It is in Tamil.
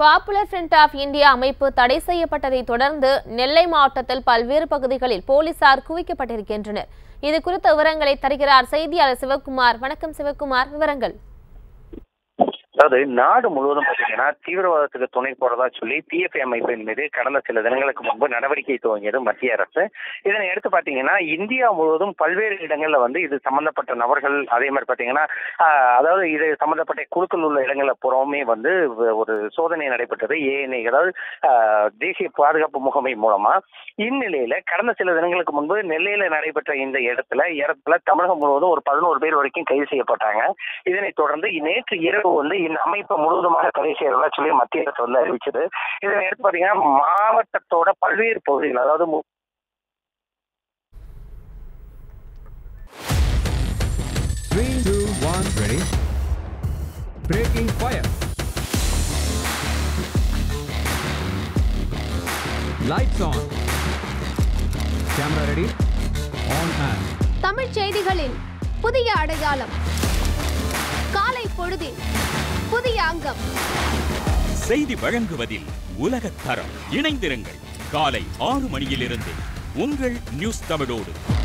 பாப்புலர் ஃப்ரண்ட் ஆஃப் இந்தியா அமைப்பு தடை செய்யப்பட்டதை தொடர்ந்து நெல்லை மாவட்டத்தில் பல்வேறு பகுதிகளில் போலீசார் குவிக்கப்பட்டிருக்கின்றனர் இது குறித்த விவரங்களை தருகிறார் செய்தியாளர் சிவகுமார் வணக்கம் சிவகுமார் விவரங்கள் அதாவது நாடு முழுவதும் பாத்தீங்கன்னா தீவிரவாதத்துக்கு துணை போறதா சொல்லி பிஎஃப்ஐ அமைப்பின் மீது கடந்த சில தினங்களுக்கு முன்பு நடவடிக்கை துவங்கியது மத்திய அரசு இதனை எடுத்து பாத்தீங்கன்னா இந்தியா முழுவதும் பல்வேறு இடங்கள்ல வந்து இது சம்பந்தப்பட்ட நபர்கள் அதே மாதிரி பாத்தீங்கன்னா ஆஹ், அதாவது இது சம்பந்தப்பட்ட குழுக்கள் உள்ள இடங்கள்ல புறமே வந்து வ- ஒரு சோதனை நடைபெற்றது ஏஎன்ஐ அதாவது ஆஹ், தேசிய பாதுகாப்பு முகமை மூலமா இந்நிலையில கடந்த சில தினங்களுக்கு முன்பு நெல்லையில நடைபெற்ற இந்த இடத்துல இடத்துல தமிழகம் முழுவதும் ஒரு பதினோரு பேர் வரைக்கும் கைது செய்யப்பட்டாங்க இதனைத் தொடர்ந்து நேற்று இரவு வந்து இந்த அமைப்பு முழுவதுமாக தடை செய்யறதா சொல்லி மத்திய அரசு வந்து அறிவிச்சது இதனை எடுத்து பாத்தீங்கன்னா மாவட்டத்தோட பல்வேறு பகுதிகள் அதாவது மு- Three, two, one, ready. Breaking fire. Lights on. Camera ready. On and. தமிழ்ச் செய்திகளின் புதிய அடையாளம் காலை பொழுதின் புதிய அங்கம் செய்தி வழங்குவதில் உலகத் தரம் இணைந்திருங்கள் காலை ஆறு மணியிலிருந்து உங்கள் நியூஸ் தமிழோடு